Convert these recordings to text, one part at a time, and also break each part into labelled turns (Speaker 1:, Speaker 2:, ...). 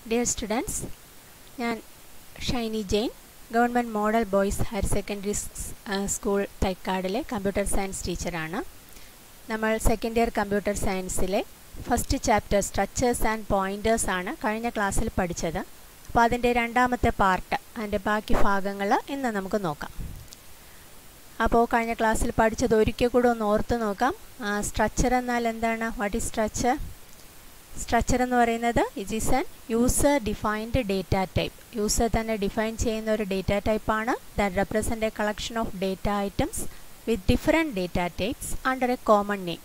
Speaker 1: Dear students ഞാൻ Shiny Jain government model boys higher secondary school തൈക്കാടിലെ computer science ടീച്ചറാണ് നമ്മൾ സെക്കൻഡ് ഇയർ കമ്പ്യൂട്ടർ സയൻസിലെ first chapter structures and pointers ആണ് കഴിഞ്ഞ ക്ലാസ്സിൽ പഠിച്ചത് അപ്പോൾ അതിൻ്റെ രണ്ടാമത്തെ പാർട്ട് അതിൻ്റെ ബാക്കി ഭാഗങ്ങൾ ഇന്ന് നമുക്ക് നോക്കാം അപ്പോൾ കഴിഞ്ഞ ക്ലാസ്സിൽ പഠിച്ചത് ഒരിക്കൽ കൂടെ ഒന്ന് ഓർത്ത് നോക്കാം സ്ട്രക്ചർ എന്നാൽ എന്താണ് വാട്ട് ഈസ് സ്ട്രക്ചർ സ്ട്രക്ചർ എന്ന് പറയുന്നത് it is an user defined data type user തന്നെ ഡിഫൈൻ ചെയ്യുന്ന ഒരു ഡേറ്റ ടൈപ്പാണ് that represent a collection of data items with different data types under a common name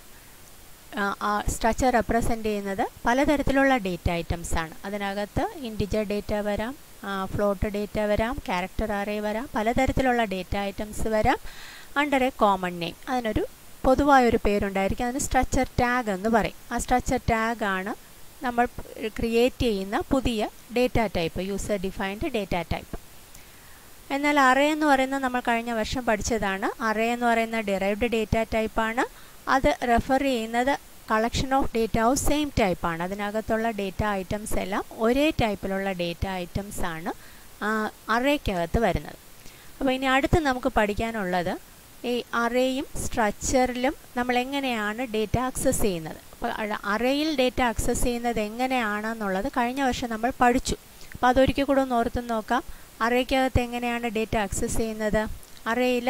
Speaker 1: structure represent ചെയ്യുന്നത് പലതരത്തിലുള്ള data items ആണ് അതിനകത്ത് ഇൻഡിജർ ഡേറ്റ വരാം float data വരാം ക്യാരക്ടർ അറേ വരാം പലതരത്തിലുള്ള ഡേറ്റ ഐറ്റംസ് വരാം അണ്ടർ എ കോമൺ നെയിം അതിനൊരു പൊതുവായൊരു പേരുണ്ടായിരിക്കും അതിന് സ്ട്രക്ചർ ടാഗ് എന്ന് പറയും ആ സ്ട്രക്ചർ ടാഗ് ആണ് നമ്മൾ ക്രിയേറ്റ് ചെയ്യുന്ന പുതിയ data type user defined data type എന്നാൽ അറേ എന്ന് പറയുന്നത് നമ്മൾ കഴിഞ്ഞ വർഷം പഠിച്ചതാണ് അറേ എന്ന് പറയുന്ന ഡിറൈവ്ഡ് ഡേറ്റ ടൈപ്പാണ് അത് റെഫർ ചെയ്യുന്നത് collection of data of same ടൈപ്പാണ് അതിനകത്തുള്ള ഡേറ്റ ഐറ്റംസ് എല്ലാം ഒരേ ടൈപ്പിലുള്ള ഡേറ്റ ഐറ്റംസ് ആണ് അറേക്കകത്ത് വരുന്നത് അപ്പോൾ ഇനി അടുത്ത് നമുക്ക് പഠിക്കാനുള്ളത് ഈ അറേയും സ്ട്രക്ചറിലും നമ്മൾ എങ്ങനെയാണ് ഡേറ്റ ആക്സസ് ചെയ്യുന്നത് അപ്പോൾ അറേയിൽ ഡേറ്റ ആക്സസ് ചെയ്യുന്നത് എങ്ങനെയാണെന്നുള്ളത് കഴിഞ്ഞ വർഷം നമ്മൾ പഠിച്ചു അപ്പോൾ അതൊരിക്കൽ കൂടെ ഒന്ന് ഓർത്ത് നോക്കാം അറേക്കകത്ത് എങ്ങനെയാണ് ഡേറ്റ ആക്സസ് ചെയ്യുന്നത് അറേയിൽ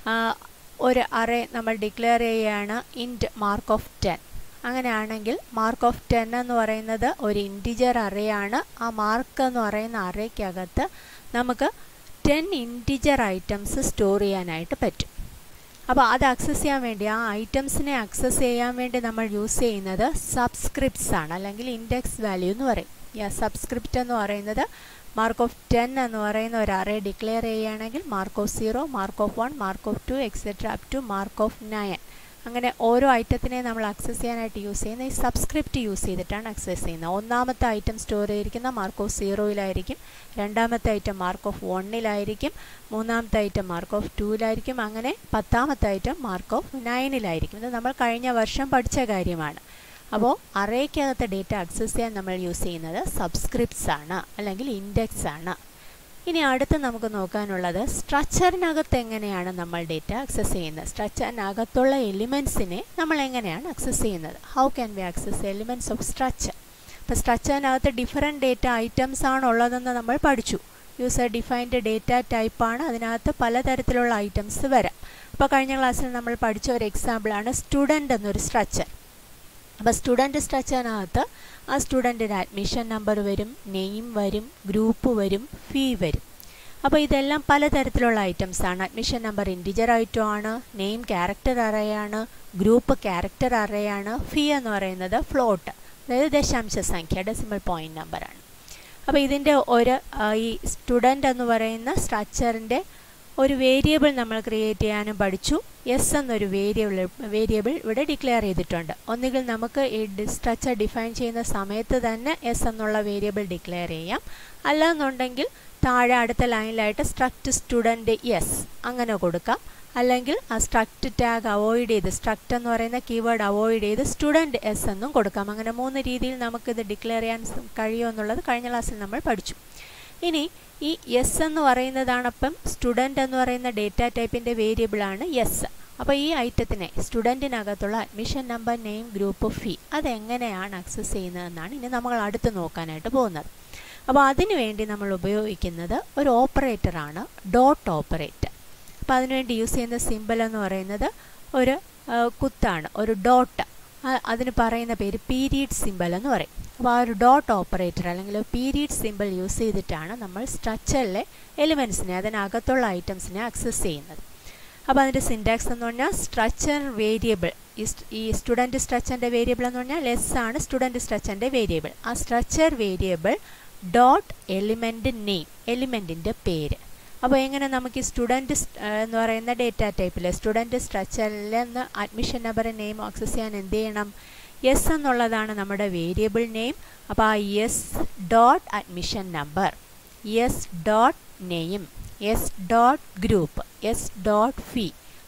Speaker 1: ഒരു അറേ നമ്മൾ ഡിക്ലെയർ ചെയ്യുകയാണ് ഇൻറ്റ് മാർക്ക് ഓഫ് ടെൻ അങ്ങനെയാണെങ്കിൽ മാർക്ക് ഓഫ് ടെൻ എന്ന് പറയുന്നത് ഒരു ഇൻറ്റിജർ അറേയാണ് ആ മാർക്ക് എന്ന് പറയുന്ന അറേക്കകത്ത് നമുക്ക് ടെൻ ഇൻറ്റിജർ ഐറ്റംസ് സ്റ്റോർ ചെയ്യാനായിട്ട് പറ്റും അപ്പോൾ അത് ആക്സസ് ചെയ്യാൻ വേണ്ടി ആ ഐറ്റംസിനെ ആക്സസ് ചെയ്യാൻ വേണ്ടി നമ്മൾ യൂസ് ചെയ്യുന്നത് സബ്സ്ക്രിപ്റ്റ്സ് ആണ് അല്ലെങ്കിൽ ഇൻഡെക്സ് വാല്യൂ എന്ന് പറയും സബ്സ്ക്രിപ്റ്റ് എന്ന് പറയുന്നത് മാർക്ക് ഓഫ് ടെൻ എന്ന് പറയുന്ന ഒരു അറേ ഡിക്ലെയർ ചെയ്യുകയാണെങ്കിൽ mark of zero mark of one mark of two etcetera up to mark of nine അങ്ങനെ ഓരോ ഐറ്റത്തിനെ നമ്മൾ ആക്സസ് ചെയ്യാനായിട്ട് യൂസ് ചെയ്യുന്ന ഈ സബ്സ്ക്രിപ്റ്റ് യൂസ് ചെയ്തിട്ടാണ് ആക്സസ് ചെയ്യുന്നത് ഒന്നാമത്തെ ഐറ്റം സ്റ്റോർ ചെയ്തിരിക്കുന്ന മാർക്ക് ഓഫ് സീറോയിലായിരിക്കും രണ്ടാമത്തെ ഐറ്റം മാർക്ക് ഓഫ് വണ്ണിലായിരിക്കും മൂന്നാമത്തെ ഐറ്റം മാർക്ക് ഓഫ് ടൂവിലായിരിക്കും അങ്ങനെ പത്താമത്തെ ഐറ്റം മാർക്ക് ഓഫ് നയനിലായിരിക്കും ഇത് നമ്മൾ കഴിഞ്ഞ വർഷം പഠിച്ച കാര്യമാണ് അപ്പോൾ അറേക്കകത്ത് ഡേറ്റ ആക്സസ് ചെയ്യാൻ നമ്മൾ യൂസ് ചെയ്യുന്നത് സബ്സ്ക്രിപ്റ്റ്സ് ആണ് അല്ലെങ്കിൽ ഇൻഡെക്സ് ആണ് ഇനി അടുത്ത് നമുക്ക് നോക്കാനുള്ളത് സ്ട്രക്ചറിനകത്ത് എങ്ങനെയാണ് നമ്മൾ ഡേറ്റ ആക്സസ് ചെയ്യുന്നത് സ്ട്രക്ചറിനകത്തുള്ള എലിമെൻസിനെ നമ്മൾ എങ്ങനെയാണ് ആക്സസ് ചെയ്യുന്നത് how can we access elements of structure അപ്പോൾ സ്ട്രക്ചറിനകത്ത് ഡിഫറെൻറ്റ് ഡേറ്റ ഐറ്റംസ് ആണ് ഉള്ളതെന്ന് നമ്മൾ പഠിച്ചു യൂസർ ഡിഫൈൻഡ് ഡേറ്റ ടൈപ്പാണ് അതിനകത്ത് പലതരത്തിലുള്ള ഐറ്റംസ് വരാം അപ്പോൾ കഴിഞ്ഞ ക്ലാസ്സിൽ നമ്മൾ പഠിച്ച ഒരു എക്സാമ്പിളാണ് സ്റ്റുഡൻ്റ് എന്നൊരു സ്ട്രക്ചർ അപ്പോൾ സ്റ്റുഡൻറ്റ് സ്ട്രക്ചറിനകത്ത് ആ സ്റ്റുഡൻറ്റിന് അഡ്മിഷൻ നമ്പർ വരും നെയിം വരും ഗ്രൂപ്പ് വരും ഫീ വരും അപ്പോൾ ഇതെല്ലാം പലതരത്തിലുള്ള ഐറ്റംസ് ആണ് അഡ്മിഷൻ നമ്പർ ഇൻറ്റിജർ ഐറ്റം ആണ് നെയിം ക്യാരക്ടർ അറയാണ് ഗ്രൂപ്പ് ക്യാരക്ടർ അറയാണ് ഫീ എന്ന് പറയുന്നത് ഫ്ലോട്ട് അതായത് ദശാംശ സംഖ്യ ഡെസിമൽ പോയിൻ്റ് നമ്പറാണ് അപ്പോൾ ഇതിൻ്റെ ഒരു ഈ സ്റ്റുഡൻ്റ് എന്ന് പറയുന്ന സ്ട്രക്ചറിൻ്റെ ഒരു വേരിയബിൾ നമ്മൾ ക്രിയേറ്റ് ചെയ്യാനും പഠിച്ചു എസ് എന്നൊരു വേരിയബിൾ വേരിയബിൾ ഇവിടെ ഡിക്ലെയർ ചെയ്തിട്ടുണ്ട് ഒന്നുകിൽ നമുക്ക് ഈ സ്ട്രക്ചർ ഡിഫൈൻ ചെയ്യുന്ന സമയത്ത് തന്നെ എസ് എന്നുള്ള വേരിയബിൾ ഡിക്ലെയർ ചെയ്യാം അല്ലാന്നുണ്ടെങ്കിൽ താഴെ അടുത്ത ലൈനിലായിട്ട് സ്ട്രക്ട് സ്റ്റുഡൻറ്റ് എസ് അങ്ങനെ കൊടുക്കാം അല്ലെങ്കിൽ ആ സ്ട്രക്ട് ടാഗ് അവോയ്ഡ് ചെയ്ത് സ്ട്രക്ട് എന്ന് പറയുന്ന കീവേഡ് അവോയ്ഡ് ചെയ്ത് സ്റ്റുഡൻറ്റ് എസ് എന്നും കൊടുക്കാം അങ്ങനെ മൂന്ന് രീതിയിൽ നമുക്കിത് ഡിക്ലെയർ ചെയ്യാൻ കഴിയുമെന്നുള്ളത് കഴിഞ്ഞ ക്ലാസ്സിൽ നമ്മൾ പഠിച്ചു ഇനി ഈ എസ് എന്ന് പറയുന്നതാണ് അപ്പം സ്റ്റുഡൻറ്റ് എന്ന് പറയുന്ന ഡേറ്റ ടൈപ്പിൻ്റെ വേരിയബിളാണ് എസ് അപ്പോൾ ഈ ഐറ്റത്തിനെ സ്റ്റുഡൻറ്റിനകത്തുള്ള admission number name group fee അതെങ്ങനെയാണ് ആക്സസ് ചെയ്യുന്നതെന്നാണ് ഇനി നമ്മൾ അടുത്ത് നോക്കാനായിട്ട് പോകുന്നത് അപ്പോൾ അതിനു വേണ്ടി നമ്മൾ ഉപയോഗിക്കുന്നത് ഒരു ഓപ്പറേറ്ററാണ് ഡോട്ട് ഓപ്പറേറ്റർ അപ്പോൾ അതിനുവേണ്ടി യൂസ് ചെയ്യുന്ന സിമ്പിൾ എന്ന് പറയുന്നത് ഒരു കുത്താണ് ഒരു ഡോട്ട് അതിന് പറയുന്ന പേര് പീരീഡ് സിമ്പിൾ എന്ന് പറയും അപ്പോൾ ആ ഒരു ഡോട്ട് ഓപ്പറേറ്റർ അല്ലെങ്കിൽ പീരീഡ് സിമ്പിൾ യൂസ് ചെയ്തിട്ടാണ് നമ്മൾ സ്ട്രക്ചറിലെ എലിമെൻസിനെ അതിനകത്തുള്ള ഐറ്റംസിനെ ആക്സസ് ചെയ്യുന്നത് അപ്പോൾ അതിൻ്റെ സിൻറ്റാക്സ് എന്ന് പറഞ്ഞാൽ സ്ട്രക്ചർ വേരിയബിൾ ഈ സ്റ്റുഡൻറ്റ് സ്ട്രക്ചറിൻ്റെ വേരിയബിൾ എന്ന് പറഞ്ഞാൽ ലെസ് ആണ് സ്റ്റുഡൻറ്റ് സ്ട്രക്ചറിൻ്റെ വേരിയബിൾ ആ structure variable dot element name എലിമെൻറ്റിൻ്റെ പേര് അപ്പോൾ എങ്ങനെ നമുക്ക് ഈ സ്റ്റുഡൻറ്റ് എന്ന് പറയുന്ന ഡേറ്റ ടൈപ്പിൽ സ്റ്റുഡൻറ്റ് സ്ട്രക്ചറിൽ നിന്ന് അഡ്മിഷൻ നമ്പർ നെയിം ആക്സസ് ചെയ്യാൻ എന്ത് ചെയ്യണം എസ് എന്നുള്ളതാണ് നമ്മുടെ വേരിയബിൾ നെയിം അപ്പോൾ ആ S dot admission number S dot name S dot group S dot fee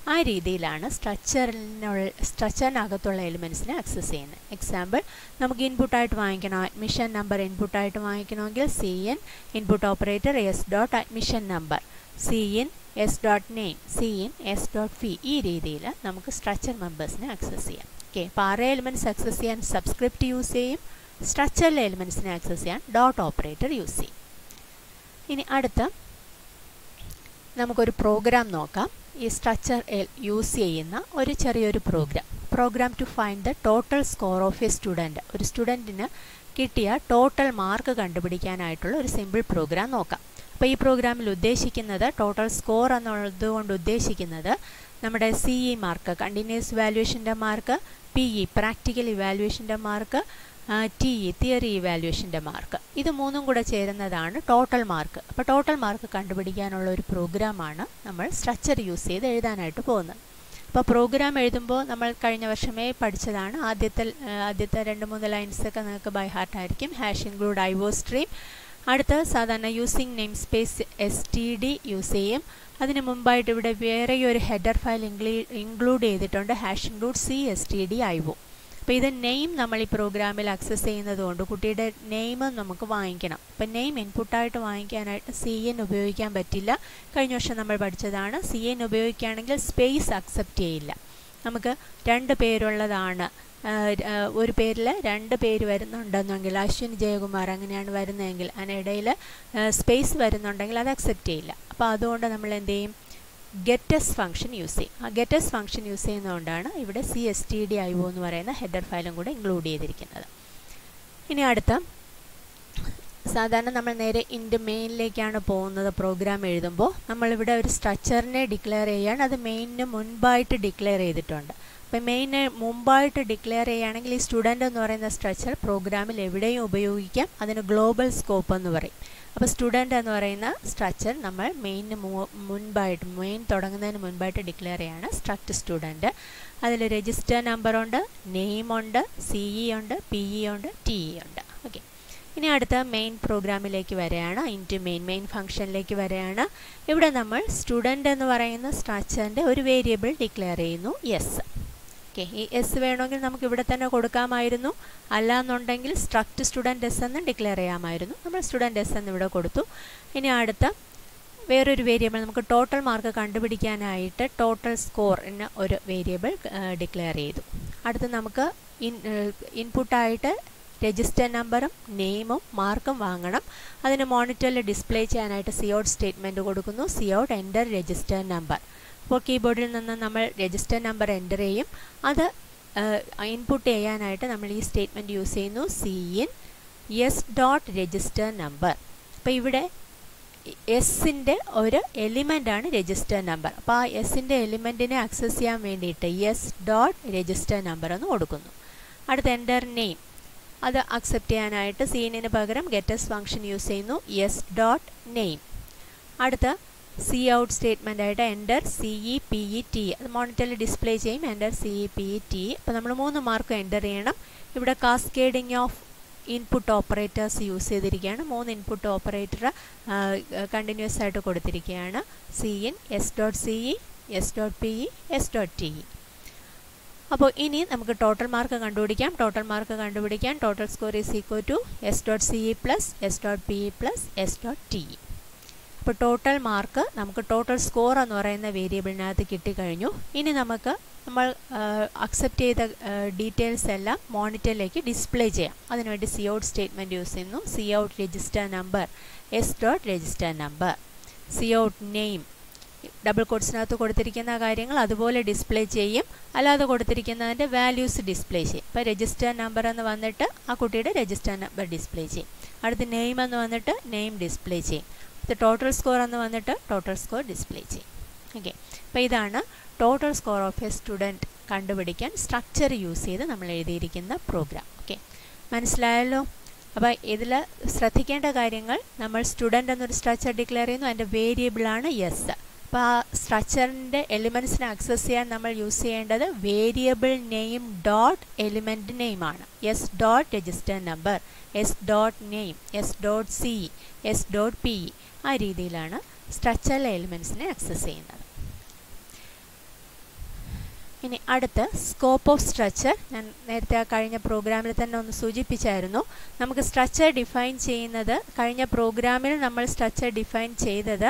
Speaker 1: ആ രീതിയിലാണ് സ്ട്രക്ചറിനുള്ള സ്ട്രക്ചറിനകത്തുള്ള എലിമെൻസിനെ ആക്സസ് ചെയ്യുന്നത് എക്സാമ്പിൾ നമുക്ക് ഇൻപുട്ടായിട്ട് വാങ്ങിക്കണം അഡ്മിഷൻ നമ്പർ ഇൻപുട്ടായിട്ട് വാങ്ങിക്കണമെങ്കിൽ C in input operator S dot admission number C in S dot name C in S dot fee ഈ രീതിയിൽ നമുക്ക് സ്ട്രക്ചർ മെമ്പേഴ്സിനെ ആക്സസ് ചെയ്യാം ഓക്കെ അപ്പോൾ ആറ് എലിമെൻറ്റ്സ് ആക്സസ് ചെയ്യാൻ സബ്സ്ക്രിപ്റ്റ് യൂസ് ചെയ്യും സ്ട്രക്ചറിലെ എലിമെൻറ്റ്സിനെ ആക്സസ് ചെയ്യാൻ ഡോട്ട് ഓപ്പറേറ്റർ യൂസ് ചെയ്യും ഇനി അടുത്ത നമുക്കൊരു പ്രോഗ്രാം നോക്കാം ഈ സ്ട്രക്ചർ യൂസ് ചെയ്യുന്ന ഒരു ചെറിയൊരു program program to find the total score of a student ഒരു സ്റ്റുഡൻറ്റിന് കിട്ടിയ ടോട്ടൽ മാർക്ക് കണ്ടുപിടിക്കാനായിട്ടുള്ള ഒരു സിമ്പിൾ പ്രോഗ്രാം നോക്കാം അപ്പോൾ ഈ പ്രോഗ്രാമിൽ ഉദ്ദേശിക്കുന്നത് ടോട്ടൽ സ്കോർ എന്നുള്ളത് കൊണ്ട് ഉദ്ദേശിക്കുന്നത് നമ്മുടെ സി ഇ മാർക്ക് കണ്ടിന്യൂസ് വാല്യുവേഷൻ്റെ മാർക്ക് പി ഇ പ്രാക്ടിക്കൽ ഇവാലുവേഷൻ്റെ മാർക്ക് ടി ഇ തിയറി ഇവാലുവേഷൻ്റെ മാർക്ക് ഇത് മൂന്നും കൂടെ ചേരുന്നതാണ് ടോട്ടൽ മാർക്ക് അപ്പോൾ ടോട്ടൽ മാർക്ക് കണ്ടുപിടിക്കാനുള്ള ഒരു പ്രോഗ്രാമാണ് നമ്മൾ സ്ട്രക്ചർ യൂസ് ചെയ്ത് എഴുതാനായിട്ട് പോകുന്നത് അപ്പോൾ പ്രോഗ്രാം എഴുതുമ്പോൾ നമ്മൾ കഴിഞ്ഞ വർഷമേ പഠിച്ചതാണ് ആദ്യത്തെ ആദ്യത്തെ രണ്ട് മൂന്ന് ലൈൻസൊക്കെ നിങ്ങൾക്ക് ബൈ ഹാർട്ട് ആയിരിക്കും ഹാഷ് ഇൻക്ലൂഡ് ഐവോ സ്ട്രീം അടുത്ത സാധാരണ using namespace S T D use ചെയ്യും അതിന് മുമ്പായിട്ട് ഇവിടെ വേറെ ഒരു ഹെഡർ ഫയൽ ഇൻക്ലൂഡ് ചെയ്തിട്ടുണ്ട് hash include C S T D I O അപ്പോൾ ഇത് നെയിം നമ്മൾ ഈ പ്രോഗ്രാമിൽ ആക്സസ് ചെയ്യുന്നത് കൊണ്ട് കുട്ടിയുടെ നെയിം നമുക്ക് വാങ്ങിക്കണം അപ്പം നെയിം ഇൻപുട്ടായിട്ട് വാങ്ങിക്കാനായിട്ട് സി എൻ ഉപയോഗിക്കാൻ പറ്റില്ല കഴിഞ്ഞ വർഷം നമ്മൾ പഠിച്ചതാണ് സി എൻ ഉപയോഗിക്കുകയാണെങ്കിൽ സ്പേസ് അക്സെപ്റ്റ് ചെയ്യില്ല നമുക്ക് രണ്ട് പേരുള്ളതാണ് ഒരു പേരിൽ രണ്ട് പേര് വരുന്നുണ്ടെന്നെങ്കിൽ അശ്വിൻ ജയകുമാർ അങ്ങനെയാണ് വരുന്നതെങ്കിൽ അതിനിടയിൽ സ്പേസ് വരുന്നുണ്ടെങ്കിൽ അത് അക്സെപ്റ്റ് ചെയ്യില്ല അപ്പോൾ അതുകൊണ്ട് നമ്മൾ എന്ത് ചെയ്യും ഗെറ്റസ് ഫംഗ്ഷൻ യൂസ് ചെയ്യും ആ ഗെറ്റസ് ഫംഗ്ഷൻ യൂസ് ചെയ്യുന്നതുകൊണ്ടാണ് ഇവിടെ C S T D I O എന്ന് പറയുന്ന ഹെഡർ ഫയലും കൂടെ ഇൻക്ലൂഡ് ചെയ്തിരിക്കുന്നത് ഇനി അടുത്ത സാധാരണ നമ്മൾ നേരെ ഇൻ്റെ മെയിനിലേക്കാണ് പോകുന്നത് പ്രോഗ്രാം എഴുതുമ്പോൾ നമ്മളിവിടെ ഒരു സ്ട്രക്ചറിനെ ഡിക്ലെയർ ചെയ്യാണ് അത് മെയിനിന് മുൻപായിട്ട് ഡിക്ലെയർ ചെയ്തിട്ടുണ്ട് അപ്പോൾ മെയിന് മുമ്പായിട്ട് ഡിക്ലെയർ ചെയ്യുകയാണെങ്കിൽ ഈ സ്റ്റുഡൻ്റ് എന്ന് പറയുന്ന സ്ട്രക്ചർ പ്രോഗ്രാമിൽ എവിടെയും ഉപയോഗിക്കാം അതിന് ഗ്ലോബൽ സ്കോപ്പ് എന്ന് പറയും അപ്പോൾ സ്റ്റുഡൻ്റ് എന്ന് പറയുന്ന സ്ട്രക്ചർ നമ്മൾ മെയിന് മുൻപായിട്ട് മെയിൻ തുടങ്ങുന്നതിന് മുൻപായിട്ട് ഡിക്ലെയർ ചെയ്യാണ് സ്ട്രക്ട് സ്റ്റുഡൻറ്റ് അതിൽ രജിസ്റ്റർ നമ്പറുണ്ട് നെയിമുണ്ട് സി ഇ ഉണ്ട് പി ഇ ഉണ്ട് ടി ഇ ഉണ്ട് ഓക്കെ ഇനി അടുത്ത മെയിൻ പ്രോഗ്രാമിലേക്ക് വരികയാണ് ഇൻറ്റു മെയിൻ മെയിൻ ഫംഗ്ഷനിലേക്ക് വരികയാണ് ഇവിടെ നമ്മൾ സ്റ്റുഡൻ്റ് എന്ന് പറയുന്ന സ്ട്രക്ചറിൻ്റെ ഒരു വേരിയബിൾ ഡിക്ലെയർ ചെയ്യുന്നു യെസ് ഓക്കെ ഈ എസ് വേണമെങ്കിൽ നമുക്ക് ഇവിടെ തന്നെ കൊടുക്കാമായിരുന്നു അല്ലാന്നുണ്ടെങ്കിൽ സ്ട്രക്ട് സ്റ്റുഡൻറ്റ് എസ് എന്ന് ഡിക്ലെയർ ചെയ്യാമായിരുന്നു നമ്മൾ സ്റ്റുഡൻറ്റ് എസ് എന്ന് ഇവിടെ കൊടുത്തു ഇനി അടുത്ത വേറൊരു വേരിയബിൾ നമുക്ക് ടോട്ടൽ മാർക്ക് കണ്ടുപിടിക്കാനായിട്ട് ടോട്ടൽ സ്കോറിന് ഒരു വേരിയബിൾ ഡിക്ലെയർ ചെയ്തു അടുത്ത് നമുക്ക് ഇൻ ഇൻപുട്ടായിട്ട് രജിസ്റ്റർ നമ്പറും നെയിമും മാർക്കും വാങ്ങണം അതിന് മോണിറ്ററിൽ ഡിസ്പ്ലേ ചെയ്യാനായിട്ട് സി ഔട്ട് സ്റ്റേറ്റ്മെൻറ്റ് കൊടുക്കുന്നു C out enter register number അപ്പോൾ കീബോർഡിൽ നിന്ന് നമ്മൾ രജിസ്റ്റർ നമ്പർ എൻ്റർ ചെയ്യും അത് ഇൻപുട്ട് ചെയ്യാനായിട്ട് നമ്മൾ ഈ സ്റ്റേറ്റ്മെൻറ്റ് യൂസ് ചെയ്യുന്നു C in S dot register number അപ്പോൾ ഇവിടെ എസിൻ്റെ ഒരു എലിമെൻ്റാണ് രജിസ്റ്റർ നമ്പർ അപ്പോൾ ആ എസിൻ്റെ എലിമെൻറ്റിനെ ആക്സസ് ചെയ്യാൻ വേണ്ടിയിട്ട് എസ് ഡോട്ട് രജിസ്റ്റർ നമ്പർ എന്ന് കൊടുക്കുന്നു അടുത്ത എൻ്റർ നെയിം അത് അക്സെപ്റ്റ് ചെയ്യാനായിട്ട് സീനിന് പകരം ഗെറ്റസ് ഫംഗ്ഷൻ യൂസ് ചെയ്യുന്നു എസ് ഡോട്ട് നെയിം അടുത്ത സി ഔട്ട് സ്റ്റേറ്റ്മെൻ്റ് ആയിട്ട് enter C E P E T അത് മോണിറ്ററിൽ ഡിസ്പ്ലേ ചെയ്യും enter C E P E T അപ്പോൾ നമ്മൾ മൂന്ന് മാർക്ക് എൻ്റർ ചെയ്യണം ഇവിടെ cascading of input operators use ചെയ്തിരിക്കുകയാണ് മൂന്ന് ഇൻപുട്ട് ഓപ്പറേറ്റർ കണ്ടിന്യൂസ് ആയിട്ട് കൊടുത്തിരിക്കുകയാണ് C in S dot C E S dot P E S dot T E അപ്പോൾ ഇനി നമുക്ക് ടോട്ടൽ മാർക്ക് കണ്ടുപിടിക്കാം ടോട്ടൽ മാർക്ക് കണ്ടുപിടിക്കാൻ total score is equal to S dot C E plus S dot P E plus S dot T E അപ്പോൾ total mark നമുക്ക് total score എന്ന് പറയുന്ന വേരിയബിളിനകത്ത് കിട്ടിക്കഴിഞ്ഞു ഇനി നമുക്ക് നമ്മൾ അക്സെപ്റ്റ് ചെയ്ത ഡീറ്റെയിൽസ് എല്ലാം മോണിറ്ററിലേക്ക് ഡിസ്പ്ലേ ചെയ്യാം അതിനുവേണ്ടി സി ഔട്ട് സ്റ്റേറ്റ്മെൻറ്റ് യൂസ് ചെയ്യുന്നു C out register number S dot register number C out name double കോഡ്സിനകത്ത് കൊടുത്തിരിക്കുന്ന കാര്യങ്ങൾ അതുപോലെ ഡിസ്പ്ലേ ചെയ്യും അല്ലാതെ കൊടുത്തിരിക്കുന്നതിൻ്റെ വാല്യൂസ് ഡിസ്പ്ലേ ചെയ്യും ഇപ്പോൾ രജിസ്റ്റർ നമ്പർ എന്ന് വന്നിട്ട് ആ കുട്ടിയുടെ രജിസ്റ്റർ നമ്പർ ഡിസ്പ്ലേ ചെയ്യും അടുത്ത് നെയിം എന്ന് വന്നിട്ട് നെയിം ഡിസ്പ്ലേ ചെയ്യും അടുത്ത് ടോട്ടൽ സ്കോർ എന്ന് വന്നിട്ട് ടോട്ടൽ സ്കോർ ഡിസ്പ്ലേ ചെയ്യും ഓക്കെ അപ്പോൾ ഇതാണ് total score of a student കണ്ടുപിടിക്കാൻ സ്ട്രക്ചർ യൂസ് ചെയ്ത് നമ്മൾ എഴുതിയിരിക്കുന്ന പ്രോഗ്രാം ഓക്കെ മനസ്സിലായല്ലോ അപ്പോൾ ഇതിൽ ശ്രദ്ധിക്കേണ്ട കാര്യങ്ങൾ നമ്മൾ സ്റ്റുഡൻ്റ് എന്നൊരു സ്ട്രക്ചർ ഡിക്ലെയർ ചെയ്യുന്നു അതിൻ്റെ വേരിയബിളാണ് യെസ് അപ്പോൾ ആ സ്ട്രക്ചറിൻ്റെ എലിമെൻറ്റ്സിനെ ആക്സസ് ചെയ്യാൻ നമ്മൾ യൂസ് ചെയ്യേണ്ടത് വേരിയബിൾ നെയിം ഡോട്ട് എലിമെൻറ്റ് നെയിമാണ് S dot register number S dot name S dot C S dot P ആ രീതിയിലാണ് സ്ട്രക്ചറൽ എലിമെൻറ്റ്സിനെ ആക്സസ് ചെയ്യുന്നത് ഇനി അടുത്ത് സ്കോപ്പ് ഓഫ് സ്ട്രക്ചർ ഞാൻ നേരത്തെ ആ കഴിഞ്ഞ പ്രോഗ്രാമിൽ തന്നെ ഒന്ന് സൂചിപ്പിച്ചായിരുന്നു നമുക്ക് സ്ട്രക്ചർ ഡിഫൈൻ ചെയ്യുന്നത് കഴിഞ്ഞ പ്രോഗ്രാമിൽ നമ്മൾ സ്ട്രക്ചർ ഡിഫൈൻ ചെയ്തത്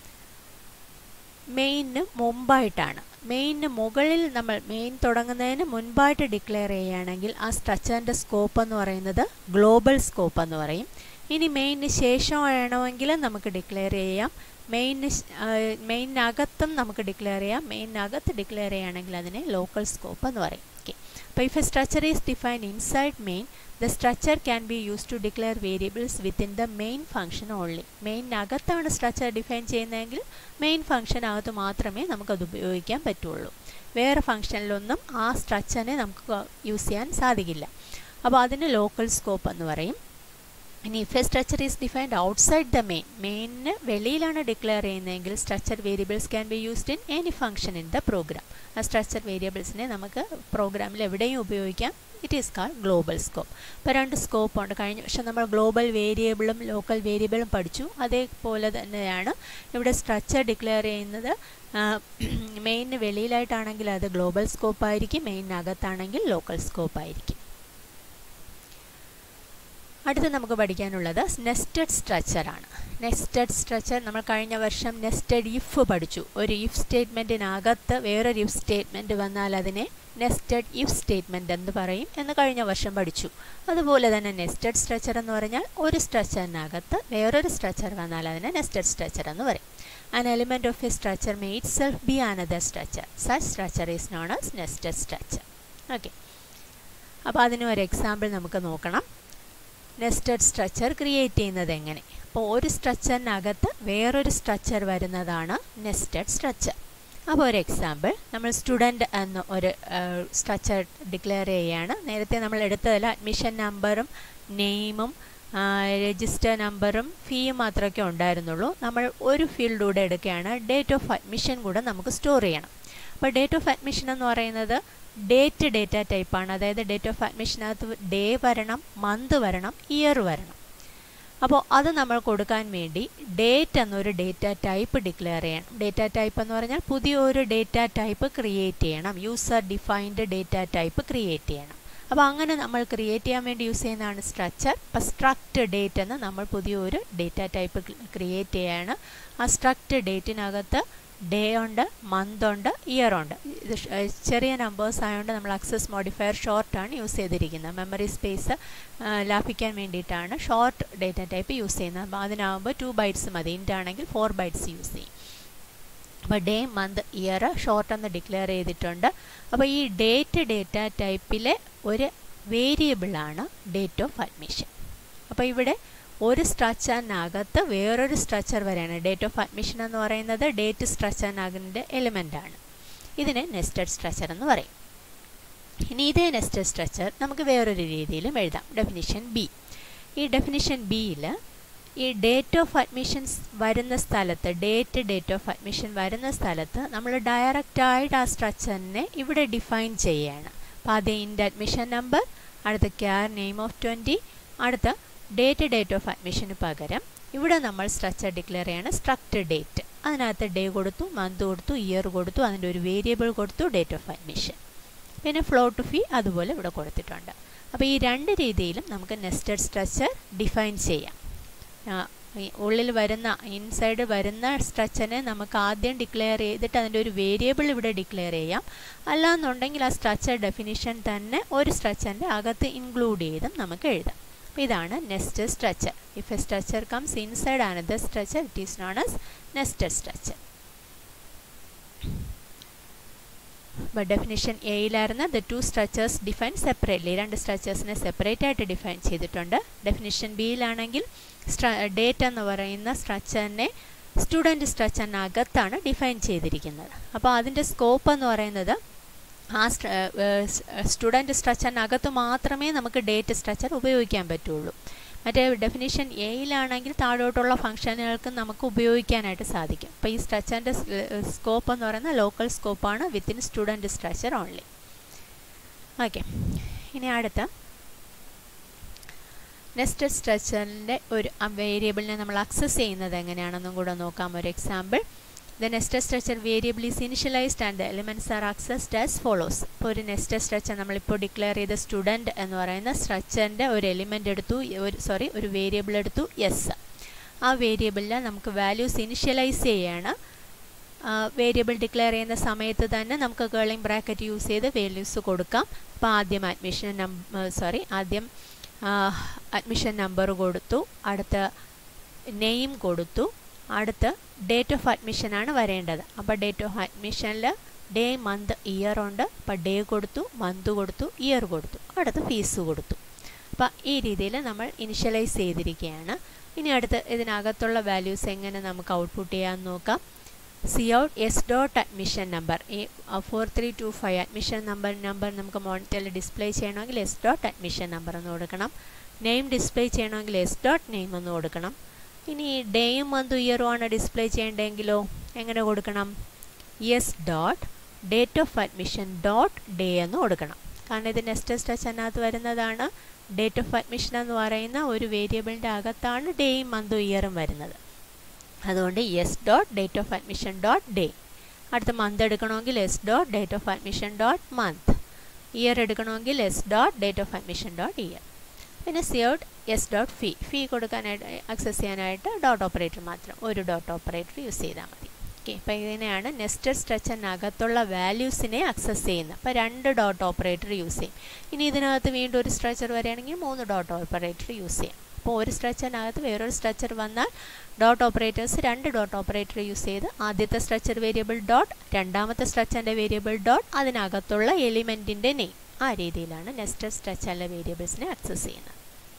Speaker 1: മെയിന് മുമ്പായിട്ടാണ് മെയിന് മുകളിൽ നമ്മൾ മെയിൻ തുടങ്ങുന്നതിന് മുൻപായിട്ട് ഡിക്ലെയർ ചെയ്യുകയാണെങ്കിൽ ആ സ്ട്രക്ചറിൻ്റെ സ്കോപ്പ് എന്ന് പറയുന്നത് ഗ്ലോബൽ സ്കോപ്പ് എന്ന് പറയും ഇനി മെയിന് ശേഷം വേണമെങ്കിൽ നമുക്ക് ഡിക്ലെയർ ചെയ്യാം മെയിന് മെയിനകത്തും നമുക്ക് ഡിക്ലെയർ ചെയ്യാം മെയിനകത്ത് ഡിക്ലെയർ ചെയ്യുകയാണെങ്കിൽ അതിനെ ലോക്കൽ സ്കോപ്പ് എന്ന് പറയും ഓക്കെ അപ്പോൾ if a structure is define inside main the structure can be use to declare variables within the main function only മെയിനകത്താണ് സ്ട്രക്ചർ ഡിഫൈൻ ചെയ്യുന്നതെങ്കിൽ മെയിൻ ഫംഗ്ഷനകത്ത് മാത്രമേ നമുക്കത് ഉപയോഗിക്കാൻ പറ്റുള്ളൂ വേറെ ഫംഗ്ഷനിലൊന്നും ആ സ്ട്രക്ചറിനെ നമുക്ക് യൂസ് ചെയ്യാൻ സാധിക്കില്ല അപ്പോൾ അതിന് ലോക്കൽ സ്കോപ്പ് എന്ന് പറയും ഇനി if a structure is defined outside the main മെയിനിന് വെളിയിലാണ് ഡിക്ലെയർ ചെയ്യുന്നതെങ്കിൽ structure variables can be used in any function in the program ആ സ്ട്രക്ചർ വേരിയബിൾസിനെ നമുക്ക് പ്രോഗ്രാമിൽ എവിടെയും ഉപയോഗിക്കാം it is call global scope ഇപ്പോൾ രണ്ട് സ്കോപ്പ് ഉണ്ട് കഴിഞ്ഞ വർഷം നമ്മൾ ഗ്ലോബൽ വേരിയബിളും ലോക്കൽ വേരിയബിളും പഠിച്ചു അതേപോലെ തന്നെയാണ് ഇവിടെ സ്ട്രക്ചർ ഡിക്ലെയർ ചെയ്യുന്നത് മെയിനിന് വെളിയിലായിട്ടാണെങ്കിൽ അത് ഗ്ലോബൽ സ്കോപ്പ് ആയിരിക്കും മെയിനകത്താണെങ്കിൽ ലോക്കൽ സ്കോപ്പ് ആയിരിക്കും അടുത്ത് നമുക്ക് പഠിക്കാനുള്ളത് നെസ്റ്റഡ് സ്ട്രക്ചറാണ് നെസ്റ്റഡ് സ്ട്രക്ചർ നമ്മൾ കഴിഞ്ഞ വർഷം നെസ്റ്റഡ് ഇഫ് പഠിച്ചു ഒരു ഇഫ് സ്റ്റേറ്റ്മെൻറ്റിനകത്ത് വേറൊരു ഇഫ് സ്റ്റേറ്റ്മെൻറ്റ് വന്നാൽ അതിനെ നെസ്റ്റഡ് ഇഫ് സ്റ്റേറ്റ്മെൻറ്റ് എന്ന് പറയും എന്ന് കഴിഞ്ഞ വർഷം പഠിച്ചു അതുപോലെ തന്നെ നെസ്റ്റഡ് സ്ട്രക്ചർ എന്ന് പറഞ്ഞാൽ ഒരു സ്ട്രക്ചറിനകത്ത് വേറൊരു സ്ട്രക്ചർ വന്നാൽ അതിനെ നെസ്റ്റഡ് സ്ട്രക്ചർ എന്ന് പറയും An element of a structure may itself be another structure. Such structure is known as nested structure. Okay അപ്പോൾ അതിന് ഒരു എക്സാമ്പിൾ നമുക്ക് നോക്കണം നെസ്റ്റഡ് സ്ട്രക്ചർ ക്രിയേറ്റ് ചെയ്യുന്നത് എങ്ങനെ അപ്പോൾ ഒരു സ്ട്രക്ചറിനകത്ത് വേറൊരു സ്ട്രക്ചർ വരുന്നതാണ് നെസ്റ്റഡ് സ്ട്രക്ചർ അപ്പോൾ ഒരു എക്സാമ്പിൾ നമ്മൾ സ്റ്റുഡൻറ്റ് എന്ന ഒരു സ്ട്രക്ചർ ഡിക്ലെയർ ചെയ്യുകയാണ് നേരത്തെ നമ്മൾ എടുത്തതിൽ അഡ്മിഷൻ നമ്പറും നെയിമും രജിസ്റ്റർ നമ്പറും ഫീയും മാത്രമേ ഉണ്ടായിരുന്നുള്ളൂ നമ്മൾ ഒരു ഫീൽഡ് കൂടെ എടുക്കുകയാണ് ഡേറ്റ് ഓഫ് അഡ്മിഷൻ കൂടെ നമുക്ക് സ്റ്റോർ ചെയ്യണം അപ്പോൾ ഡേറ്റ് ഓഫ് അഡ്മിഷൻ എന്ന് പറയുന്നത് ഡേറ്റ് ഡേറ്റ ടൈപ്പാണ് അതായത് ഡേറ്റ് ഓഫ് അഡ്മിഷനകത്ത് ഡേ വരണം മന്ത് വരണം ഇയർ വരണം അപ്പോൾ അത് നമ്മൾ കൊടുക്കാൻ വേണ്ടി ഡേറ്റ് എന്നൊരു ഡേറ്റ ടൈപ്പ് ഡിക്ലെയർ ചെയ്യണം ഡേറ്റ ടൈപ്പ് എന്ന് പറഞ്ഞാൽ പുതിയൊരു ഡേറ്റ ടൈപ്പ് ക്രിയേറ്റ് ചെയ്യണം user defined data type create ചെയ്യണം അപ്പോൾ അങ്ങനെ നമ്മൾ ക്രിയേറ്റ് ചെയ്യാൻ വേണ്ടി യൂസ് ചെയ്യുന്നതാണ് സ്ട്രക്ചർ അപ്പോൾ സ്ട്രക്ട് ഡേറ്റ് എന്ന് നമ്മൾ പുതിയൊരു ഡേറ്റ ടൈപ്പ് ക്രിയേറ്റ് ചെയ്യാണ് ആ സ്ട്രക്ട് ഡേറ്റിനകത്ത് ഡേ ഉണ്ട് മന്ത് ഉണ്ട് ഇയർ ഉണ്ട് ഇത് ചെറിയ നമ്പേഴ്സ് ആയതുകൊണ്ട് നമ്മൾ അക്സസ് മോഡിഫയർ ഷോർട്ടാണ് യൂസ് ചെയ്തിരിക്കുന്നത് മെമ്മറി സ്പേസ് ലാഭിക്കാൻ വേണ്ടിയിട്ടാണ് ഷോർട്ട് ഡേറ്റ ടൈപ്പ് യൂസ് ചെയ്യുന്നത് അപ്പോൾ അതിനാകുമ്പോൾ ടു ബൈറ്റ്സ് മതി ഇൻ്റ് ആണെങ്കിൽ ഫോർ ബൈറ്റ്സ് യൂസ് ചെയ്യും അപ്പോൾ ഡേ മന്ത് ഇയർ ഷോർട്ട് എന്ന് ഡിക്ലെയർ ചെയ്തിട്ടുണ്ട് അപ്പോൾ ഈ ഡേറ്റ് ഡേറ്റ ടൈപ്പിലെ ഒരു വേരിയബിളാണ് ഡേറ്റ് ഓഫ് അഡ്മിഷൻ അപ്പോൾ ഇവിടെ ഒരു സ്ട്രക്ചറിനകത്ത് വേറൊരു സ്ട്രക്ചർ വരെയാണ് ഡേറ്റ് ഓഫ് അഡ്മിഷൻ എന്ന് പറയുന്നത് ഡേറ്റ് സ്ട്രക്ചറിനകത്തിൻ്റെ എലിമെൻ്റ് ആണ് ഇതിനെ നെസ്റ്റഡ് സ്ട്രക്ചർ എന്ന് പറയും ഇനി ഇതേ നെസ്റ്റഡ് സ്ട്രക്ചർ നമുക്ക് വേറൊരു രീതിയിലും എഴുതാം ഡെഫിനിഷൻ ബി ഈ ഡെഫിനിഷൻ ബിയിൽ ഈ ഡേറ്റ് ഓഫ് അഡ്മിഷൻസ് വരുന്ന സ്ഥലത്ത് ഡേറ്റ് ഡേറ്റ് ഓഫ് അഡ്മിഷൻ വരുന്ന സ്ഥലത്ത് നമ്മൾ ഡയറക്റ്റായിട്ട് ആ സ്ട്രക്ചറിനെ ഇവിടെ ഡിഫൈൻ ചെയ്യുകയാണ് അപ്പോൾ അത് ഇൻ്റെ അഡ്മിഷൻ നമ്പർ അടുത്ത ക്യാർ നെയിം ഓഫ് ട്വൻറ്റി അടുത്ത ഡേറ്റ് ഡേറ്റ് ഓഫ് അഡ്മിഷന് പകരം ഇവിടെ നമ്മൾ സ്ട്രക്ചർ ഡിക്ലെയർ ചെയ്യാണ് സ്ട്രക്ട് ഡേറ്റ് അതിനകത്ത് ഡേ കൊടുത്തു മന്ത് കൊടുത്തു ഇയർ കൊടുത്തു അതിൻ്റെ ഒരു വേരിയബിൾ കൊടുത്തു ഡേറ്റ് ഓഫ് അഡ്മിഷൻ പിന്നെ ഫ്ലോട്ട് ഫീ അതുപോലെ ഇവിടെ കൊടുത്തിട്ടുണ്ട് അപ്പോൾ ഈ രണ്ട് രീതിയിലും നമുക്ക് നെസ്റ്റഡ് സ്ട്രക്ചർ ഡിഫൈൻ ചെയ്യാം ഉള്ളിൽ വരുന്ന ഇൻസൈഡ് വരുന്ന സ്ട്രക്ചറിനെ നമുക്ക് ആദ്യം ഡിക്ലെയർ ചെയ്തിട്ട് അതിൻ്റെ ഒരു വേരിയബിൾ ഇവിടെ ഡിക്ലെയർ ചെയ്യാം അല്ലാന്നുണ്ടെങ്കിൽ ആ സ്ട്രക്ചർ ഡെഫിനിഷൻ തന്നെ ഒരു സ്ട്രക്ചറിൻ്റെ അകത്ത് ഇൻക്ലൂഡ് ചെയ്തും നമുക്ക് എഴുതാം അപ്പോൾ ഇതാണ് nested structure if a structure comes inside another structure it is known as nested structure അപ്പോൾ ഡെഫിനിഷൻ എയിലായിരുന്ന the two structures define separately രണ്ട് സ്ട്രക്ചേഴ്സിനെ സെപ്പറേറ്റ് ആയിട്ട് ഡിഫൈൻ ചെയ്തിട്ടുണ്ട് ഡെഫിനിഷൻ ബിയിലാണെങ്കിൽ ഡേറ്റ് എന്ന് പറയുന്ന സ്ട്രക്ചറിനെ സ്റ്റുഡൻറ്റ് സ്ട്രക്ചറിനകത്താണ് ഡിഫൈൻ ചെയ്തിരിക്കുന്നത് അപ്പോൾ അതിൻ്റെ സ്കോപ്പ് എന്ന് പറയുന്നത് ആ സ്റ്റുഡൻറ്റ് സ്ട്രക്ചറിനകത്ത് മാത്രമേ നമുക്ക് ഡേറ്റ് സ്ട്രക്ചർ ഉപയോഗിക്കാൻ പറ്റുള്ളൂ മറ്റേ ഡെഫിനിഷൻ എയിലാണെങ്കിൽ താഴോട്ടുള്ള ഫംഗ്ഷനുകൾക്ക് നമുക്ക് ഉപയോഗിക്കാനായിട്ട് സാധിക്കും അപ്പോൾ ഈ സ്ട്രക്ചറിൻ്റെ സ്കോപ്പ് എന്ന് പറയുന്നത് ലോക്കൽ സ്കോപ്പാണ് within student structure only okay ഇനി അടുത്ത നെസ്റ്റഡ് സ്ട്രക്ചറിൻ്റെ ഒരു വേരിയബിളിനെ നമ്മൾ അക്സസ് ചെയ്യുന്നത് എങ്ങനെയാണെന്നും കൂടെ നോക്കാം ഒരു example the nested structure variable is initialized and the elements are accessed as follows ഇപ്പോൾ ഒരു നെസ്റ്റഡ് സ്ട്രക്ചർ നമ്മളിപ്പോൾ ഡിക്ലെയർ ചെയ്ത സ്റ്റുഡൻറ്റ് എന്ന് പറയുന്ന സ്ട്രക്ചറിൻ്റെ ഒരു എലിമെൻ്റ് എടുത്തു ഒരു സോറി ഒരു വേരിയബിൾ എടുത്തു എസ് ആ വേരിയബിളിൽ നമുക്ക് വാല്യൂസ് ഇനിഷ്യലൈസ് ചെയ്യാണ് വേരിയബിൾ ഡിക്ലെയർ ചെയ്യുന്ന സമയത്ത് തന്നെ നമുക്ക് കേളിംഗ് ബ്രാക്കറ്റ് യൂസ് ചെയ്ത് വാല്യൂസ് കൊടുക്കാം അപ്പോൾ ആദ്യം അഡ്മിഷൻ നമ്പർ സോറി ആദ്യം അഡ്മിഷൻ നമ്പർ കൊടുത്തു അടുത്ത നെയിം കൊടുത്തു അടുത്ത് ഡേറ്റ് ഓഫ് അഡ്മിഷനാണ് വരേണ്ടത് അപ്പോൾ ഡേറ്റ് ഓഫ് അഡ്മിഷനിൽ ഡേ മന്ത് ഇയർ ഉണ്ട് അപ്പോൾ ഡേ കൊടുത്തു മന്ത് കൊടുത്തു ഇയർ കൊടുത്തു അടുത്ത് ഫീസ് കൊടുത്തു അപ്പോൾ ഈ രീതിയിൽ നമ്മൾ ഇനിഷ്യലൈസ് ചെയ്തിരിക്കുകയാണ് ഇനി അടുത്ത് ഇതിനകത്തുള്ള വാല്യൂസ് എങ്ങനെ നമുക്ക് ഔട്ട്പുട്ട് ചെയ്യാമെന്ന് നോക്കാം cout S dot admission number ഈ four three two five admission number number നമുക്ക് മോണിറ്ററിൽ ഡിസ്പ്ലേ ചെയ്യണമെങ്കിൽ എസ് ഡോട്ട് അഡ്മിഷൻ നമ്പർ എന്ന് കൊടുക്കണം നെയിം ഡിസ്പ്ലേ ചെയ്യണമെങ്കിൽ എസ് ഡോട്ട് നെയിം എന്ന് കൊടുക്കണം ഇനി ഡേയും മന്തും ഇയറും ആണ് ഡിസ്പ്ലേ ചെയ്യേണ്ടതെങ്കിലോ എങ്ങനെ കൊടുക്കണം S dot date of admission dot day എന്ന് കൊടുക്കണം കാരണം ഇത് നെക്സ്റ്റ് സ്റ്റച്ചനകത്ത് വരുന്നതാണ് ഡേറ്റ് ഓഫ് അഡ്മിഷൻ എന്ന് പറയുന്ന ഒരു വേരിയബിളിൻ്റെ അകത്താണ് ഡേയും മന്തും ഇയറും വരുന്നത് അതുകൊണ്ട് S dot date of admission dot day അടുത്ത മന്ത് എടുക്കണമെങ്കിൽ S dot date of admission dot month year എടുക്കണമെങ്കിൽ S dot date of admission dot year പിന്നെ cout S dot fee fee കൊടുക്കാനായിട്ട് അക്സസ് ചെയ്യാനായിട്ട് ഡോട്ട് ഓപ്പറേറ്റർ മാത്രം ഒരു dot operator use ചെയ്താൽ മതി ഓക്കെ അപ്പോൾ ഇതിനെയാണ് നെസ്റ്റഡ് സ്ട്രച്ചറിനകത്തുള്ള വാല്യൂസിനെ അക്സസ് ചെയ്യുന്നത് അപ്പോൾ രണ്ട് ഡോട്ട് ഓപ്പറേറ്റർ യൂസ് ചെയ്യും ഇനി ഇതിനകത്ത് വീണ്ടും ഒരു സ്ട്രക്ചർ വരികയാണെങ്കിൽ മൂന്ന് ഡോട്ട് ഓപ്പറേറ്റർ യൂസ് ചെയ്യാം അപ്പോൾ ഒരു സ്ട്രക്ചറിനകത്ത് വേറൊരു സ്ട്രക്ചർ വന്നാൽ ഡോട്ട് ഓപ്പറേറ്റേഴ്സ് രണ്ട് ഡോട്ട് ഓപ്പറേറ്റർ യൂസ് ചെയ്ത് ആദ്യത്തെ സ്ട്രക്ചർ വേരിയബിൾ ഡോട്ട് രണ്ടാമത്തെ സ്ട്രക്ചറിൻ്റെ വേരിയബിൾ ഡോട്ട് അതിനകത്തുള്ള എലിമെൻറ്റിൻ്റെ നെയിം ആ രീതിയിലാണ് നെസ്റ്റഡ് സ്ട്രക്ചറിലെ വേരിയബിൾസിനെ ആക്സസ് ചെയ്യുന്നത്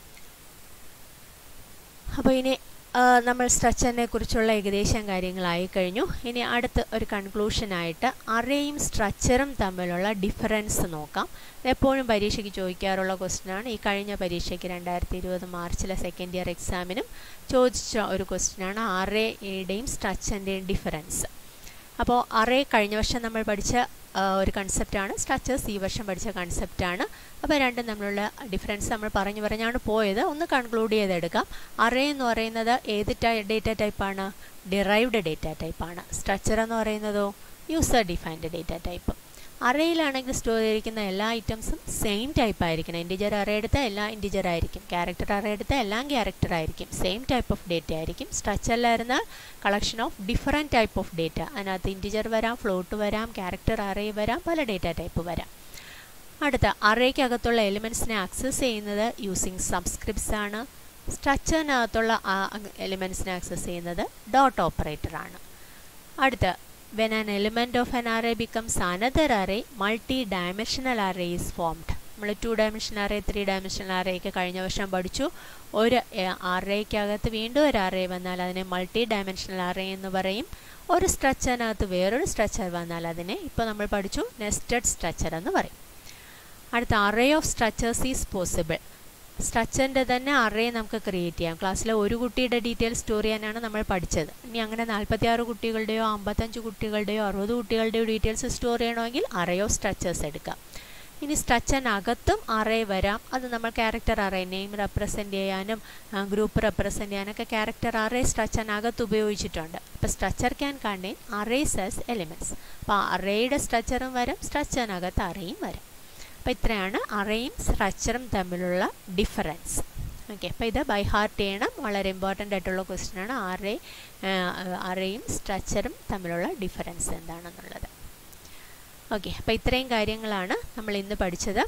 Speaker 1: അപ്പോൾ ഇനി നമ്മൾ സ്ട്രക്ചറിനെ കുറിച്ചുള്ള ഏകദേശം കാര്യങ്ങളായി കഴിഞ്ഞു ഇനി അടുത്ത് ഒരു കൺക്ലൂഷനായിട്ട് അറേയും സ്ട്രക്ചറും തമ്മിലുള്ള ഡിഫറൻസ് നോക്കാം എപ്പോഴും പരീക്ഷയ്ക്ക് ചോദിക്കാറുള്ള ക്വസ്റ്റ്യനാണ് ഈ കഴിഞ്ഞ പരീക്ഷയ്ക്ക് രണ്ടായിരത്തി ഇരുപത് മാർച്ചിലെ സെക്കൻഡ് ഇയർ എക്സാമിനും ചോദിച്ച ഒരു ക്വസ്റ്റ്യനാണ് അറേയുടെയും സ്ട്രക്ചറിൻ്റെയും ഡിഫറൻസ് അപ്പോൾ അറേ കഴിഞ്ഞ വർഷം നമ്മൾ പഠിച്ച ഒരു കൺസെപ്റ്റാണ് സ്ട്രക്ചേഴ്സ് ഈ വർഷം പഠിച്ച കൺസെപ്റ്റാണ് അപ്പോൾ രണ്ടും തമ്മിലുള്ള ഡിഫറൻസ് നമ്മൾ പറഞ്ഞു പറഞ്ഞാണ് പോയത് ഒന്ന് കൺക്ലൂഡ് ചെയ്തെടുക്കാം അറേ എന്ന് പറയുന്നത് ഏത് ഡേറ്റ ടൈപ്പാണ് ഡിറൈവ്ഡ് ഡേറ്റ ടൈപ്പാണ് സ്ട്രക്ചർ എന്ന് പറയുന്നതോ യൂസർ ഡിഫൈൻഡ് ഡേറ്റ ടൈപ്പ് അറേയിലാണെങ്കിൽ സ്റ്റോർ ചെയ്തിരിക്കുന്ന എല്ലാ ഐറ്റംസും സെയിം ടൈപ്പ് ആയിരിക്കണം ഇൻറ്റിജർ അറേ എടുത്താൽ എല്ലാം ഇൻറ്റിജർ ആയിരിക്കും ക്യാരക്ടർ അറേ എടുത്താൽ എല്ലാം ക്യാരക്ടർ ആയിരിക്കും സെയിം ടൈപ്പ് ഓഫ് ഡേറ്റ ആയിരിക്കും സ്ട്രക്ചറിലായിരുന്ന collection of different type of data അതിനകത്ത് ഇൻറ്റിജർ വരാം ഫ്ലോട്ട് വരാം ക്യാരക്ടർ അറേ വരാം പല ഡേറ്റ ടൈപ്പ് വരാം അടുത്ത അറേക്കകത്തുള്ള എലിമെൻസിനെ ആക്സസ് ചെയ്യുന്നത് യൂസിങ് സബ്സ്ക്രിപ്റ്റ്സ് ആണ് സ്ട്രക്ചറിനകത്തുള്ള എലിമെൻസിനെ ആക്സസ് ചെയ്യുന്നത് ഡോട്ട് ഓപ്പറേറ്റർ ആണ് അടുത്ത when an element of an array becomes another array multi-dimensional array is formed നമ്മൾ two dimension array three dimensional array ഒക്കെ കഴിഞ്ഞ വർഷം പഠിച്ചു ഒരു അറേക്കകത്ത് വീണ്ടും ഒരു അറേ വന്നാൽ അതിനെ മൾട്ടി ഡയമെൻഷണൽ അറേ എന്ന് പറയും ഒരു സ്ട്രക്ചറിനകത്ത് വേറൊരു സ്ട്രക്ചർ വന്നാൽ അതിനെ ഇപ്പോൾ നമ്മൾ പഠിച്ചു നെസ്റ്റഡ് സ്ട്രക്ചർ എന്ന് പറയും അടുത്ത array of structures is possible സ്ട്രക്ചറിൻ്റെ തന്നെ അറേ നമുക്ക് ക്രിയേറ്റ് ചെയ്യാം ക്ലാസ്സിലെ ഒരു കുട്ടിയുടെ ഡീറ്റെയിൽ സ്റ്റോർ ചെയ്യാനാണ് നമ്മൾ പഠിച്ചത് ഇനി അങ്ങനെ നാൽപ്പത്തി ആറ് കുട്ടികളുടെയോ അമ്പത്തഞ്ച് കുട്ടികളുടെയോ അറുപത് കുട്ടികളുടെയോ ഡീറ്റെയിൽസ് സ്റ്റോർ ചെയ്യണമെങ്കിൽ അറേ ഓഫ് സ്ട്രക്ചേഴ്സ് എടുക്കാം ഇനി സ്ട്രക്ചറിനകത്തും അറേ വരാം അത് നമ്മൾ ക്യാരക്ടർ അറേ നെയിം റെപ്രസെൻറ്റ് ചെയ്യാനും ഗ്രൂപ്പ് റെപ്രസെൻറ്റ് ചെയ്യാനൊക്കെ ക്യാരക്ടർ അറേ സ്ട്രക്ചറിനകത്ത് ഉപയോഗിച്ചിട്ടുണ്ട് അപ്പോൾ structure can contain arrays as elements അപ്പോൾ അറേയുടെ സ്ട്രക്ചറും വരും സ്ട്രക്ചറിനകത്ത് അറേയും വരും അപ്പോൾ ഇത്രയാണ് അറേയും സ്ട്രക്ചറും തമ്മിലുള്ള ഡിഫറൻസ് ഓക്കെ അപ്പോൾ ഇത് ബൈ ഹാർട്ട് ചെയ്യണം വളരെ ഇമ്പോർട്ടൻ്റ് ആയിട്ടുള്ള ക്വസ്റ്റ്യൻ ആണ് അറേ അറേയും സ്ട്രക്ചറും തമ്മിലുള്ള ഡിഫറൻസ് എന്താണെന്നുള്ളത് ഓക്കെ അപ്പോൾ ഇത്രയും കാര്യങ്ങളാണ് നമ്മൾ ഇന്ന് പഠിച്ചത്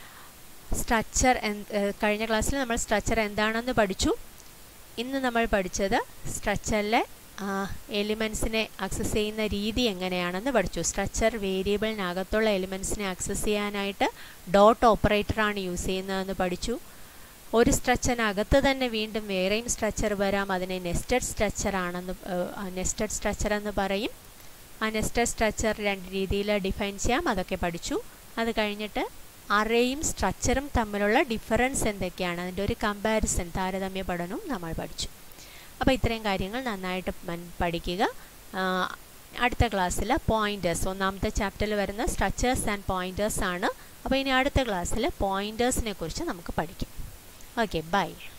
Speaker 1: സ്ട്രക്ചർ കഴിഞ്ഞ ക്ലാസ്സിൽ നമ്മൾ സ്ട്രക്ചർ എന്താണെന്ന് പഠിച്ചു ഇന്ന് നമ്മൾ പഠിച്ചത് സ്ട്രക്ചറിലെ എലിമെൻസിനെ ആക്സസ് ചെയ്യുന്ന രീതി എങ്ങനെയാണെന്ന് പഠിച്ചു സ്ട്രക്ചർ വേരിയബിളിനകത്തുള്ള എലിമെൻസിനെ ആക്സസ് ചെയ്യാനായിട്ട് ഡോട്ട് ഓപ്പറേറ്ററാണ് യൂസ് ചെയ്യുന്നതെന്ന് പഠിച്ചു ഒരു സ്ട്രക്ചറിനകത്ത് തന്നെ വീണ്ടും വേറെയും സ്ട്രക്ചർ വരാം അതിനെ നെസ്റ്റഡ് സ്ട്രക്ചർ ആണെന്ന് നെസ്റ്റഡ് സ്ട്രക്ചർ എന്ന് പറയും ആ നെസ്റ്റഡ് സ്ട്രക്ചർ രണ്ട് രീതിയിൽ ഡിഫൈൻ ചെയ്യാം അതൊക്കെ പഠിച്ചു അത് കഴിഞ്ഞിട്ട് അറേയും സ്ട്രക്ചറും തമ്മിലുള്ള ഡിഫറൻസ് എന്തൊക്കെയാണ് അതിൻ്റെ ഒരു കമ്പാരിസൺ താരതമ്യ പഠനവും നമ്മൾ പഠിച്ചു അപ്പോൾ ഇത്രയും കാര്യങ്ങൾ നന്നായിട്ട് പഠിക്കുക അടുത്ത ക്ലാസ്സിൽ പോയിൻറ്റേഴ്സ് ഒന്നാമത്തെ ചാപ്റ്ററിൽ വരുന്ന സ്ട്രക്ചേഴ്സ് ആൻഡ് പോയിൻറ്റേഴ്സ് ആണ് അപ്പോൾ ഇനി അടുത്ത ക്ലാസ്സിൽ പോയിൻറ്റേഴ്സിനെ കുറിച്ച് നമുക്ക് പഠിക്കാം ഓക്കെ ബൈ